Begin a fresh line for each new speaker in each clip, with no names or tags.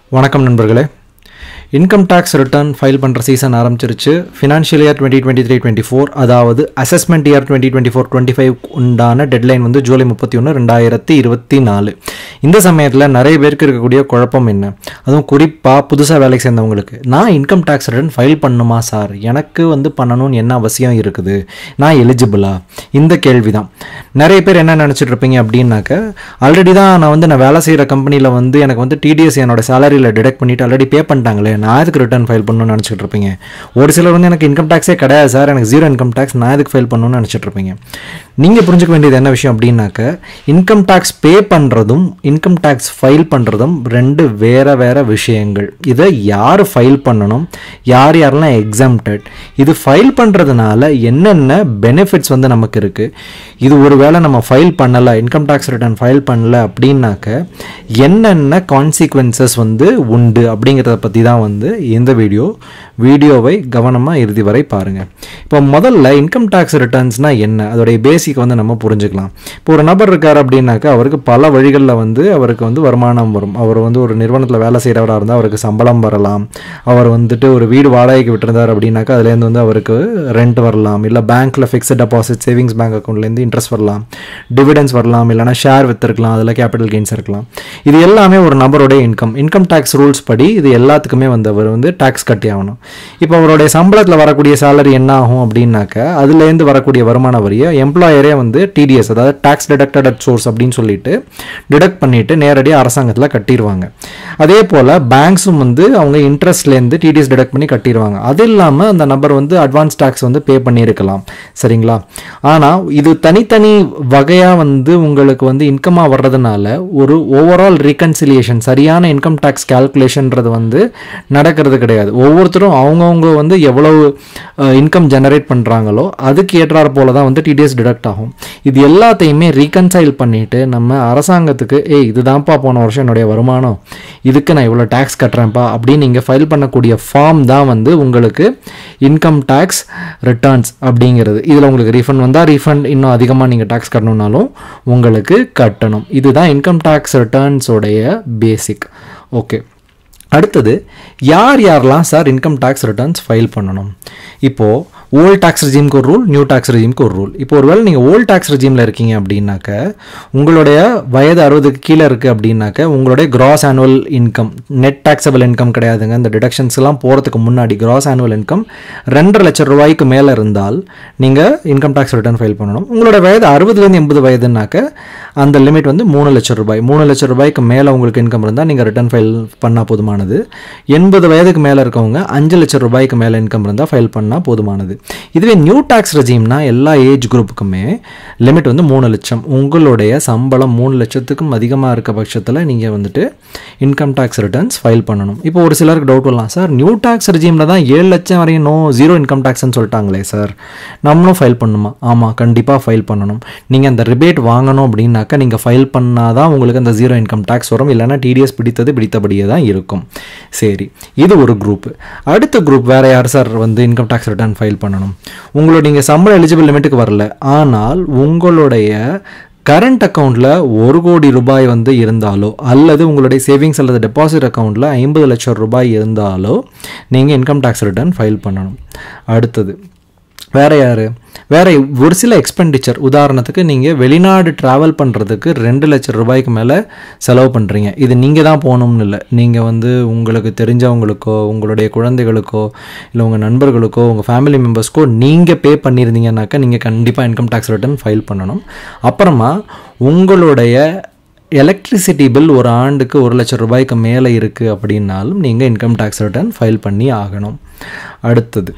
வணக்கம் நண்பர்களே income tax return file பண்ணுற சீசன் ஆரம்பிச்சிருச்சு financial year twenty twenty three twenty four அதாவது assessment year twenty twenty four twenty five உண்டான deadline வந்து ஜூலை முப்பத்தி ஒன்று ரெண்டாயிரத்தி இருபத்தி நாலு இந்த சமயத்தில் நிறைய பேருக்கு இருக்கக்கூடிய குழப்பம் என்ன அதுவும் குறிப்பாக புதுசாக வேலைக்கு சேர்ந்தவங்களுக்கு நான் இன்கம் டேக்ஸ் ரிட்டர்ன் ஃபைல் பண்ணுமா சார் எனக்கு வந்து பண்ணணும்னு என்ன அவசியம் இருக்குது நான் எலிஜிபிளா இந்த கேள்வி தான் நிறைய பேர் என்ன நினச்சிட்டு இருப்பீங்க அப்படின்னாக்க ஆல்ரெடி தான் நான் வந்து நான் வேலை செய்கிற கம்பெனியில் வந்து எனக்கு வந்து டிடிஎஸ் என்னோட சேலரியில் டிடெக்ட் பண்ணிட்டு ஆல்ரெடி பே பண்ணிட்டாங்களே நான் எதுக்கு ரிட்டர்ன் ஃபைல் பண்ணணும்னு நினச்சிட்டு இருப்பீங்க ஒரு சிலர் வந்து எனக்கு இன்கம் டேக்ஸே கிடையாது சார் எனக்கு ஜீரோ இன்கம் டேக்ஸ் நான் எதுக்கு ஃபைல் பண்ணணும்னு நினச்சிட்டு இருப்பீங்க நீங்கள் புரிஞ்சுக்க வேண்டியது என்ன விஷயம் அப்படின்னாக்க இன்கம் டேக்ஸ் பே பண்ணுறதும் இன்கம் டேக்ஸ் ஃபைல் பண்ணுறதும் ரெண்டு வேற வேற விஷயங்கள் இதை யார் ஃபைல் பண்ணணும் யார் யாரெல்லாம் எக்ஸாம்டட் இது ஃபைல் பண்ணுறதுனால என்னென்ன பெனிஃபிட்ஸ் வந்து நமக்கு இருக்குது இது ஒருவேளை நம்ம ஃபைல் பண்ணலை இன்கம் டேக்ஸ் ரிட்டர்ன் ஃபைல் பண்ணல அப்படின்னாக்க என்னென்ன கான்சிக்வன்சஸ் வந்து உண்டு அப்படிங்கிறத பற்றி தான் வந்து இந்த வீடியோ வீடியோவை கவனமாக இறுதி வரை பாருங்கள் இப்போ முதல்ல இன்கம் டேக்ஸ் ரிட்டர்ன்ஸ்னால் என்ன அதோடைய பேசிக் வந்து நம்ம புரிஞ்சுக்கலாம் இப்போ ஒரு நபர் இருக்கார் அப்படின்னாக்கா அவருக்கு பல வழிகளில் வந்து அவருக்கு வந்து வருமானம் வரும் அவர் வந்து ஒரு நிறுவனத்தில் வேலை செய்கிறவராக இருந்தால் அவருக்கு சம்பளம் வரலாம் அவர் வந்துட்டு ஒரு வீடு வாடகைக்கு விட்டுருந்தார் அப்படின்னாக்கா அதுலேருந்து வந்து அவருக்கு ரெண்ட் வரலாம் இல்லை பேங்க்கில் ஃபிக்ஸ்ட் டெபாசிட் சேவிங்ஸ் பேங்க் அக்கௌண்ட்லேருந்து இன்ட்ரெஸ்ட் வரலாம் டிவிடென்ஸ் வரலாம் இல்லைனா ஷேர் விற்றுருக்கலாம் அதில் கேபிட்டல் கெயின்ஸ் இருக்கலாம் இது எல்லாமே ஒரு நபருடைய இன்கம் இன்கம் டேக்ஸ் ரூல்ஸ் படி இது எல்லாத்துக்குமே வந்து அவர் வந்து டேக்ஸ் கட்டி ஆகணும் இப்போ அவருடைய சம்பளத்தில் வரக்கூடிய சேலரி என்ன ஆகும் அப்படின்னாக்க அதுலேருந்து வரக்கூடிய வருமான வரியை எம்ப்ளாயரே வந்து டிடிஎஸ் அதாவது டேக்ஸ் டிடக்டட் அட் சோர்ஸ் அப்படின்னு சொல்லிட்டு டிடக்ட் பண்ணிட்டு நேரடியாக அரசாங்கத்தில் கட்டிடுவாங்க அதே போல் பேங்க்ஸும் வந்து அவங்க இன்ட்ரெஸ்ட்லேருந்து டிடிஎஸ் டிடக்ட் பண்ணி கட்டிடுவாங்க அது இல்லாமல் அந்த நபர் வந்து அட்வான்ஸ் டேக்ஸ் வந்து பே பண்ணியிருக்கலாம் சரிங்களா ஆனால் இது தனித்தனி வகையாக வந்து உங்களுக்கு வந்து இன்கமாக வர்றதுனால ஒரு ஓவரால் ரீகன்சிலியேஷன் சரியான இன்கம் டேக்ஸ் கால்குலேஷன்றது வந்து நடக்கிறது கிடையாது ஒவ்வொருத்தரும் அவங்கவுங்க வந்து எவ்வளவு இன்கம் ஜெனரேட் பண்ணுறாங்களோ அதுக்கு ஏற்றாறு போல தான் வந்து டிடிஎஸ் டிடக்ட் ஆகும் இது எல்லாத்தையுமே ரீகன்சைல் பண்ணிட்டு நம்ம அரசாங்கத்துக்கு ஏய் இதுதான்ப்பா போன வருஷம் என்னுடைய வருமானம் இதுக்கு நான் இவ்வளோ டேக்ஸ் கட்டுறேன்ப்பா அப்படின்னு நீங்கள் ஃபைல் பண்ணக்கூடிய ஃபார்ம் தான் வந்து உங்களுக்கு இன்கம் டேக்ஸ் ரிட்டர்ன்ஸ் அப்படிங்கிறது இதில் உங்களுக்கு ரீஃபண்ட் வந்தால் ரீஃபண்ட் இன்னும் அதிகமாக நீங்கள் டேக்ஸ் கட்டணும்னாலும் உங்களுக்கு கட்டணும் இதுதான் இன்கம் டேக்ஸ் ரிட்டர்ன்ஸோடைய பேசிக் ஓகே அடுத்தது யார் யாரெல்லாம் sir income tax returns file பண்ணணும் இப்போது ஓல்ட் டேக்ஸ் ரெஜிம்க்கு ஒரு ரூல் நியூ டேக்ஸ் ரெஜிம்க்கு ஒரு ரூல் இப்போ ஒருவேளை நீங்கள் ஓல்ட் டேக்ஸ் ரெஜிமில் இருக்கீங்க அப்படின்னாக்க உங்களுடைய வயது அறுபதுக்கு கீழே இருக்குது அப்படின்னாக்க உங்களுடைய gross annual income net taxable income கிடையாதுங்க இந்த டிடக்ஷன்ஸ்லாம் போகிறதுக்கு முன்னாடி கிராஸ் ஆனுவல் இன்கம் ரெண்டரை லட்சம் ரூபாய்க்கு மேலே இருந்தால் நீங்கள் இன்கம் டேக்ஸ் ரிட்டர்ன் ஃபைல் பண்ணணும் உங்களோட வயது அறுபதுலேருந்து எண்பது வயதுனாக்க அந்த லிமிட் வந்து மூணு லட்சம் ரூபாய் மூணு லட்சம் ரூபாய்க்கு மேலே உங்களுக்கு இன்கம் இருந்தால் நீங்கள் ரிட்டர்ன் ஃபைல் பண்ணால் போதுமானது எண்பது வயதுக்கு மேலே இருக்கவங்க அஞ்சு லட்சம் ரூபாய்க்கு மேலே இன்கம் இருந்தால் ஃபைல் பண்ணால் போதுமானது இதுவே நியூ டேக்ஸ் ரெஜிம்னா எல்லா ஏஜ் குரூப்புக்குமே லிமிட் வந்து மூணு லட்சம் உங்களுடைய சம்பளம் மூணு லட்சத்துக்கும் அதிகமாக இருக்க பட்சத்தில் நீங்கள் வந்துட்டு இன்கம் டேக்ஸ் ரிட்டர்ன்ஸ் ஃபைல் பண்ணணும் இப்போ ஒரு சிலருக்கு டவுட் வரலாம் சார் நியூ டேக்ஸ் ரெஜிமில் தான் ஏழு லட்சம் வரையும் நோ ஜீரோ இன்கம் டேக்ஸ்னு சொல்லிட்டாங்களே சார் நம்மளும் ஃபைல் பண்ணணுமா ஆமாம் கண்டிப்பாக ஃபைல் பண்ணணும் நீங்கள் அந்த ரிபேட் வாங்கணும் அப்படின்னாக்கா நீங்கள் ஃபைல் பண்ணால் தான் உங்களுக்கு அந்த ஜீரோ இன்கம் டேக்ஸ் வரும் இல்லைனா டிடிஎஸ் பிடித்தது பிடித்தபடியே தான் இருக்கும் சரி இது ஒரு குரூப் அடுத்த குரூப் வேறு யார் சார் வந்து இன்கம் டேக்ஸ் ரிட்டர்ன் ஃபைல் பண்ணணும் உங்களோட நீங்கள் சம்பளம் எலிஜிபிள் லிமிட்டுக்கு வரல ஆனால் உங்களுடைய கரண்ட் அக்கௌண்ட்டில் ஒரு கோடி ரூபாய் வந்து இருந்தாலோ அல்லது உங்களுடைய சேவிங்ஸ் அல்லது டெபாசிட் அக்கௌண்ட்டில் ஐம்பது லட்சம் ரூபாய் இருந்தாலோ நீங்கள் இன்கம் டேக்ஸ் ரிட்டர்ன் ஃபைல் பண்ணணும் அடுத்தது வேறு யார் வேறு ஒரு சில எக்ஸ்பெண்டிச்சர் உதாரணத்துக்கு நீங்கள் வெளிநாடு ட்ராவல் பண்ணுறதுக்கு ரெண்டு லட்சம் ரூபாய்க்கு மேலே செலவு பண்ணுறீங்க இது நீங்கள் தான் போகணும்னு இல்லை நீங்கள் வந்து உங்களுக்கு தெரிஞ்சவங்களுக்கோ உங்களுடைய குழந்தைகளுக்கோ இல்லை உங்கள் நண்பர்களுக்கோ உங்கள் ஃபேமிலி மெம்பர்ஸ்க்கோ நீங்கள் பே பண்ணியிருந்தீங்கன்னாக்கா நீங்கள் கண்டிப்பாக இன்கம் டேக்ஸ் ரிட்டர்ன் ஃபைல் பண்ணணும் அப்புறமா உங்களுடைய எலக்ட்ரிசிட்டி பில் ஒரு ஆண்டுக்கு ஒரு லட்சம் ரூபாய்க்கு மேலே இருக்குது அப்படின்னாலும் நீங்கள் இன்கம் டேக்ஸ் ரிட்டர்ன் ஃபைல் பண்ணி ஆகணும் அடுத்தது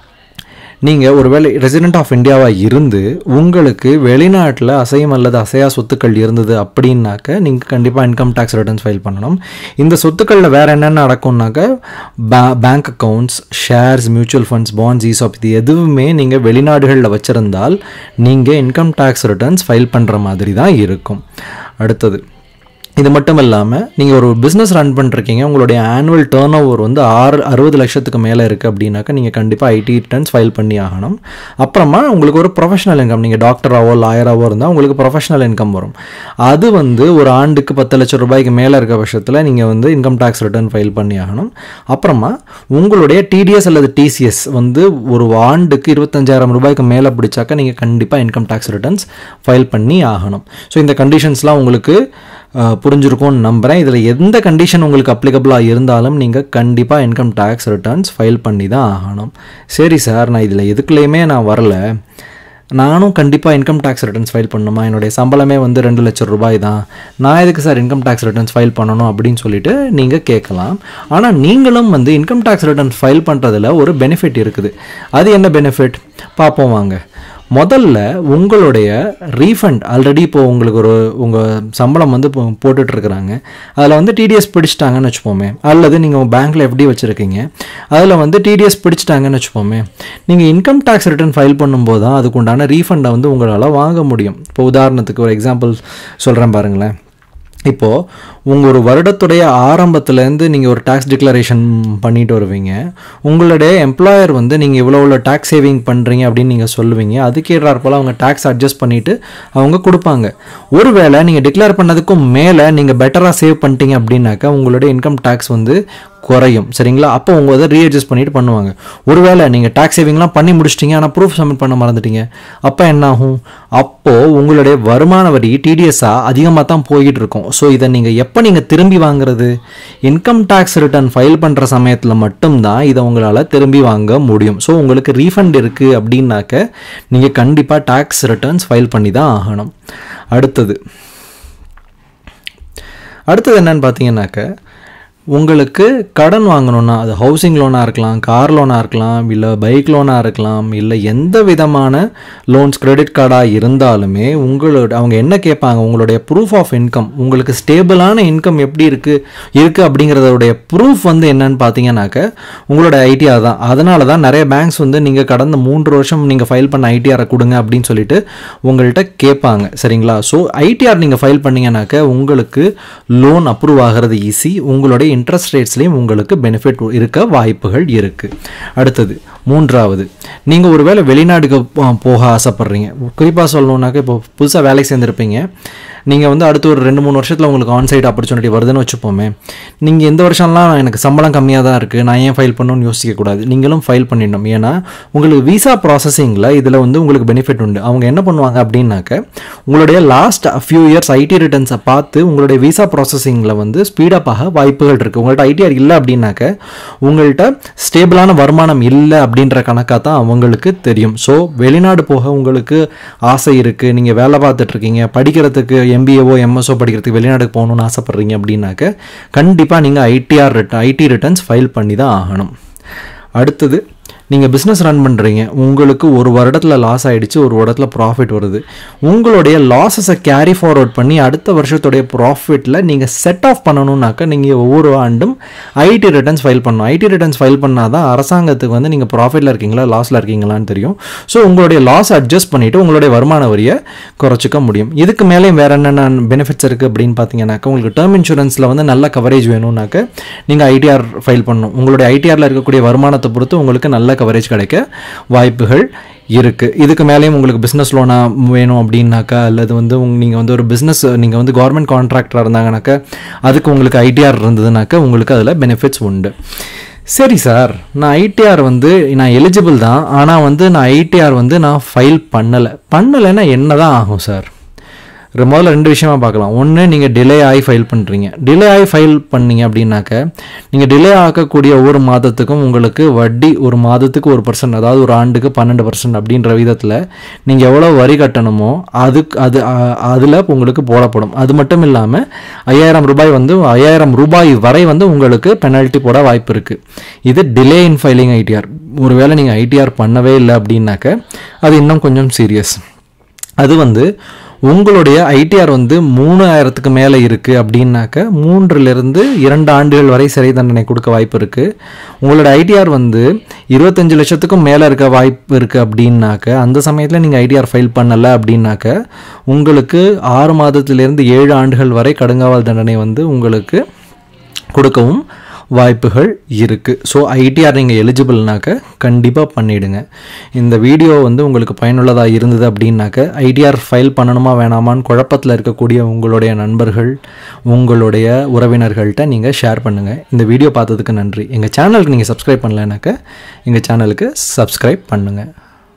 நீங்கள் ஒருவேளை ரெசிடென்ட் ஆஃப் இந்தியாவாக இருந்து உங்களுக்கு வெளிநாட்டில் அசையும் அல்லது அசையா சொத்துக்கள் இருந்தது அப்படின்னாக்க நீங்கள் கண்டிப்பாக இன்கம் டேக்ஸ் ரிட்டர்ன்ஸ் ஃபைல் பண்ணணும் இந்த சொத்துக்களில் வேறு என்னென்ன நடக்கும்னாக்க பே bank accounts shares mutual funds bonds ESOP இது எதுவுமே நீங்கள் வெளிநாடுகளில் வச்சுருந்தால் நீங்கள் இன்கம் டேக்ஸ் ரிட்டர்ன்ஸ் ஃபைல் பண்ணுற மாதிரி தான் இருக்கும் அடுத்தது இது மட்டும் இல்லாமல் நீங்கள் ஒரு பிஸ்னஸ் ரன் பண்ணிருக்கீங்க உங்களுடைய ஆனுவல் டேர்ன் ஓவர் வந்து ஆறு அறுபது லட்சத்துக்கு மேலே இருக்குது அப்படின்னாக்கா நீங்கள் கண்டிப்பாக ஐடி ரிட்டர்ன்ஸ் ஃபைல் பண்ணி ஆகணும் அப்புறமா உங்களுக்கு ஒரு ப்ரொஃபஷனல் இன்கம் நீங்கள் டாக்டராவோ லாயராவோ இருந்தால் உங்களுக்கு ப்ரொஃபஷனல் இன்கம் வரும் அது வந்து ஒரு ஆண்டுக்கு பத்து லட்சம் ரூபாய்க்கு மேலே இருக்க பட்சத்தில் நீங்கள் வந்து இன்கம் டேக்ஸ் ரிட்டர்ன் ஃபைல் பண்ணி ஆகணும் அப்புறமா உங்களுடைய டிடிஎஸ் அல்லது டிசிஎஸ் வந்து ஒரு ஆண்டுக்கு இருபத்தஞ்சாயிரம் ரூபாய்க்கு மேலே பிடிச்சாக்கா நீங்கள் கண்டிப்பாக இன்கம் டேக்ஸ் ரிட்டர்ன்ஸ் ஃபைல் பண்ணி ஆகணும் ஸோ இந்த கண்டிஷன்ஸ்லாம் உங்களுக்கு அஹ், புரிஞ்சிருக்கும்னு நம்புகிறேன் இதில் எந்த கண்டிஷன் உங்களுக்கு அப்ளிகபிளாக இருந்தாலும் நீங்கள் கண்டிப்பாக இன்கம் டேக்ஸ் ரிட்டர்ன்ஸ் ஃபைல் பண்ணி தான் ஆகணும் சரி சார் நான் இதில் எதுக்குள்ளேயுமே நான் வரல நானும் கண்டிப்பாக இன்கம் டேக்ஸ் ரிட்டர்ன்ஸ் ஃபைல் பண்ணணுமா என்னுடைய சம்பளமே வந்து ரெண்டு லட்சம் ரூபாய் தான் நான் எதுக்கு sir income tax returns file பண்ணணும் அப்படின்னு சொல்லிட்டு நீங்கள் கேட்கலாம் ஆனால் நீங்களும் வந்து இன்கம் டேக்ஸ் ரிட்டர்ன்ஸ் ஃபைல் பண்ணுறதுல ஒரு பெனிஃபிட் இருக்குது அது என்ன பெனிஃபிட் பார்ப்போம் வாங்க முதல்ல உங்களுடைய ரீஃபண்ட் ஆல்ரெடி இப்போ உங்களுக்கு ஒரு உங்கள் சம்பளம் வந்து இப்போ போட்டுட்ருக்குறாங்க அதில் வந்து டிடிஎஸ் பிடிச்சிட்டாங்கன்னு வச்சுப்போமே அல்லது நீங்கள் உங்கள் பேங்க்கில் எப்படி வச்சுருக்கீங்க அதில் வந்து டிடிஎஸ் பிடிச்சிட்டாங்கன்னு வச்சுப்போமே நீங்கள் இன்கம் டேக்ஸ் ரிட்டர்ன் ஃபைல் பண்ணும்போது தான் அதுக்கு உண்டான ரீஃபண்டை வந்து உங்களால் வாங்க முடியும் இப்போ உதாரணத்துக்கு ஒரு எக்ஸாம்பிள் சொல்கிறேன் பாருங்களேன் இப்போது உங்கள் ஒரு வருடத்துடைய ஆரம்பத்துலேருந்து நீங்கள் ஒரு டேக்ஸ் டிக்ளரேஷன் பண்ணிட்டு வருவீங்க உங்களுடைய எம்ப்ளாயர் வந்து நீங்கள் இவ்வளோ இவ்வளோ டேக்ஸ் சேவிங் பண்ணுறீங்க அப்படின்னு நீங்கள் சொல்லுவீங்க அதுக்கேறாற் போல் அவங்க டேக்ஸ் அட்ஜஸ்ட் பண்ணிவிட்டு அவங்க கொடுப்பாங்க ஒருவேளை நீங்கள் டிக்ளேர் பண்ணதுக்கும் மேலே நீங்கள் பெட்டராக சேவ் பண்ணிட்டீங்க அப்படின்னாக்கா உங்களுடைய இன்கம் டேக்ஸ் வந்து குறையும் சரிங்களா அப்போ உங்க அதை ரீஅட்ஜஸ்ட் பண்ணிட்டு பண்ணுவாங்க ஒருவேளை நீங்கள் டேக்ஸ் சேவிங்லாம் பண்ணி முடிச்சிட்டீங்க ஆனால் ப்ரூஃப் சப்மிட் பண்ண மறந்துட்டீங்க அப்போ என்ன ஆகும் அப்போது உங்களுடைய வருமான வரி டிடிஎஸ்ஸாக அதிகமாக தான் போய்கிட்டு இருக்கும் ஸோ இதை நீங்கள் எப்போ நீங்கள் திரும்பி வாங்குறது இன்கம் டேக்ஸ் ரிட்டர்ன் ஃபைல் பண்ணுற சமயத்தில் மட்டும்தான் இதை உங்களால் திரும்பி வாங்க முடியும் ஸோ உங்களுக்கு ரீஃபண்ட் இருக்குது அப்படின்னாக்க நீங்கள் கண்டிப்பாக டேக்ஸ் ரிட்டர்ன்ஸ் ஃபைல் பண்ணி தான் ஆகணும் அடுத்தது அடுத்தது என்னன்னு பார்த்தீங்கன்னாக்க உங்களுக்கு கடன் வாங்கணும்னா அது ஹவுசிங் லோனாக இருக்கலாம் கார் லோனாக இருக்கலாம் இல்லை பைக் லோனாக இருக்கலாம் இல்லை எந்த விதமான லோன்ஸ் கிரெடிட் கார்டாக இருந்தாலுமே உங்களோட அவங்க என்ன கேட்பாங்க உங்களுடைய ப்ரூஃப் ஆஃப் இன்கம் உங்களுக்கு ஸ்டேபிளான இன்கம் எப்படி இருக்குது இருக்குது அப்படிங்கிறதோடைய ப்ரூஃப் வந்து என்னன்னு பார்த்தீங்கன்னாக்க உங்களோட ஐடிஆர் தான் அதனால தான் நிறைய பேங்க்ஸ் வந்து நீங்கள் கடந்த மூன்று வருஷம் நீங்கள் ஃபைல் பண்ண ஐடிஆரை கொடுங்க அப்படின்னு சொல்லிட்டு உங்கள்கிட்ட கேட்பாங்க சரிங்களா ஸோ ஐடிஆர் நீங்கள் ஃபைல் பண்ணீங்கன்னாக்க உங்களுக்கு லோன் அப்ரூவ் ஆகிறது ஈஸி உங்களுடைய இன்ட்ரெஸ்ட் ரேட்ஸ்லேயும் உங்களுக்கு பெனிஃபிட் இருக்க வாய்ப்புகள் இருக்குது அடுத்தது மூன்றாவது நீங்கள் ஒருவேளை வெளிநாடுக்கு போ- போக ஆசைப்பட்றீங்க குறிப்பாக சொல்லணுன்னாக்க இப்போ புதுசாக வேலைக்கு சேர்ந்துருப்பீங்க நீங்கள் வந்து அடுத்து ஒரு ரெண்டு மூணு வருஷத்தில் உங்களுக்கு ஆன்சைட் ஆப்பர்ச்சுனிட்டி வருதுன்னு வச்சுப்போமே நீங்கள் இந்த வருஷம்லாம் எனக்கு சம்பளம் கம்மியாக தான் இருக்குது நான் ஏன் ஃபைல் பண்ணணும்னு யோசிக்கக்கூடாது நீங்களும் ஃபைல் பண்ணிடணும் ஏன்னா உங்களுக்கு விசா ப்ராசஸிங்கில் இதில் வந்து உங்களுக்கு பெனிஃபிட் உண்டு அவங்க என்ன பண்ணுவாங்க அப்படின்னாக்க உங்களுடைய லாஸ்ட் ஃபியூ இயர்ஸ் ஐடி ரிட்டர்ன்ஸை பார்த்து உங்களுடைய விசா ப்ராசஸிங்கில் வந்து ஸ்பீடப் ஆக வாய்ப்புகள் இருக்குது உங்கள்கிட்ட ஐடிஆர் இல்லை அப்படின்னாக்க உங்கள்கிட்ட ஸ்டேபிளான வருமானம் இல்லை அப்படின்ற கணக்காக தான் அவங்களுக்கு தெரியும் ஸோ வெளிநாடு போக உங்களுக்கு ஆசை இருக்குது நீங்கள் வேலை பார்த்துட்டு இருக்கீங்க படிக்கிறதுக்கு எம்பிஏஓ எம்எஸ்ஓ படிக்கிறதுக்கு வெளிநாடுக்கு போகணும்னு ஆசைப்பட்றீங்க அப்படின்னாக்க கண்டிப்பாக நீங்கள் ITR return IT returns file பண்ணி தான் ஆகணும் அடுத்தது நீங்கள் பிஸ்னஸ் ரன் பண்ணுறீங்க உங்களுக்கு ஒரு வருடத்தில் லாஸ் ஆயிடுச்சு ஒரு வருடத்தில் ப்ராஃபிட் வருது உங்களுடைய லாஸஸை கேரி ஃபார்வர்ட் பண்ணி அடுத்த வருஷத்துடைய ப்ராஃபிட்டில் நீங்கள் செட் ஆஃப் பண்ணணும்னாக்க நீங்கள் ஒவ்வொரு ஆண்டும் ஐடி ரிட்டர்ன்ஸ் ஃபைல் பண்ணணும் ஐடி ரிட்டர்ன்ஸ் ஃபைல் பண்ணால் தான் அரசாங்கத்துக்கு வந்து நீங்கள் ப்ராஃபிட்டில் இருக்கீங்களா லாஸில் இருக்கீங்களான்னு தெரியும் ஸோ உங்களுடைய லாஸ் அட்ஜஸ்ட் பண்ணிவிட்டு உங்களுடைய வருமான வரியை குறைச்சிக்க முடியும் இதுக்கு மேலேயும் வேறு என்னென்ன பெனிஃபிட்ஸ் இருக்குது அப்படின்னு பார்த்தீங்கன்னாக்கா உங்களுக்கு டேர்ம் இன்சூரன்ஸில் வந்து நல்ல கவரேஜ் வேணும்னாக்க நீங்கள் ஐடிஆர் ஃபைல் பண்ணணும் உங்களுடைய ஐடிஆரில் இருக்கக்கூடிய வருமானத்தை பொறுத்து உங்களுக்கு நல்ல கவரேஜ் கிடைக்க வாய்ப்புகள் இருக்குது இதுக்கு மேலேயும் உங்களுக்கு பிஸ்னஸ் லோனாக வேணும் அப்படின்னாக்கா அல்லது வந்து உங்க நீங்கள் வந்து ஒரு பிஸ்னஸ் நீங்கள் வந்து கவர்மெண்ட் கான்ட்ராக்டராக இருந்தாங்கனாக்கா அதுக்கு உங்களுக்கு ஐடிஆர் இருந்ததுனாக்கா உங்களுக்கு அதில் பெனிஃபிட்ஸ் உண்டு சரி சார் நான் ஐடிஆர் வந்து நான் எலிஜிபிள் தான் ஆனால் வந்து நான் ஐடிஆர் வந்து நான் ஃபைல் பண்ணலை பண்ணலைன்னா என்ன தான் ஆகும் சார் ரெ- முதல்ல ரெண்டு விஷயமா பார்க்கலாம் ஒன்று நீங்கள் டிலே ஆகி ஃபைல் பண்ணுறீங்க டிலே ஆகி ஃபைல் பண்ணீங்க அப்படின்னாக்க நீங்கள் டிலே ஆகக்கூடிய ஒவ்வொரு மாதத்துக்கும் உங்களுக்கு வட்டி ஒரு மாதத்துக்கு ஒரு பர்சன்ட் அதாவது ஒரு ஆண்டுக்கு பன்னெண்டு பர்சன்ட் அப்படின்ற விதத்தில் நீங்கள் எவ்வளோ வரி கட்டணுமோ அதுக்கு அது அதில் உங்களுக்கு போடப்படும் அது மட்டும் இல்லாமல் ஐயாயிரம் ரூபாய் வந்து ஐயாயிரம் ரூபாய் வரை வந்து உங்களுக்கு பெனல்ட்டி போட வாய்ப்பு இருக்குது இது டிலே இன் ஃபைலிங் ஐடிஆர் ஒருவேளை நீங்கள் ஐடிஆர் பண்ணவே இல்லை அப்படின்னாக்க அது இன்னும் கொஞ்சம் சீரியஸ் அது வந்து உங்களுடைய ஐடிஆர் வந்து மூணாயிரத்துக்கு மேலே இருக்குது அப்படின்னாக்க மூன்றிலிருந்து இரண்டு ஆண்டுகள் வரை சிறை தண்டனை கொடுக்க வாய்ப்பு இருக்குது உங்களோட ஐடிஆர் வந்து இருபத்தஞ்சு லட்சத்துக்கும் மேலே இருக்க வாய்ப்பு இருக்குது அப்படின்னாக்க அந்த சமயத்தில் நீங்கள் ஐடிஆர் ஃபைல் பண்ணலை அப்படின்னாக்க உங்களுக்கு ஆறு மாதத்திலிருந்து ஏழு ஆண்டுகள் வரை கடுங்காவல் தண்டனை வந்து உங்களுக்கு கொடுக்கவும் வாய்ப்புகள் இருக்குது ஸோ ஐடிஆர் நீங்கள் எலிஜிபிள்னாக்க கண்டிப்பாக பண்ணிவிடுங்க இந்த வீடியோ வந்து உங்களுக்கு பயனுள்ளதாக இருந்தது அப்படின்னாக்க ஐடிஆர் ஃபைல் பண்ணணுமா வேணாமான்னு குழப்பத்தில் இருக்கக்கூடிய உங்களுடைய நண்பர்கள் உங்களுடைய உறவினர்கள்ட்ட நீங்கள் ஷேர் பண்ணுங்கள் இந்த வீடியோ பார்த்ததுக்கு நன்றி எங்கள் சேனலுக்கு நீங்கள் சப்ஸ்கிரைப் பண்ணலைனாக்க எங்கள் சேனலுக்கு சப்ஸ்கிரைப் பண்ணுங்கள்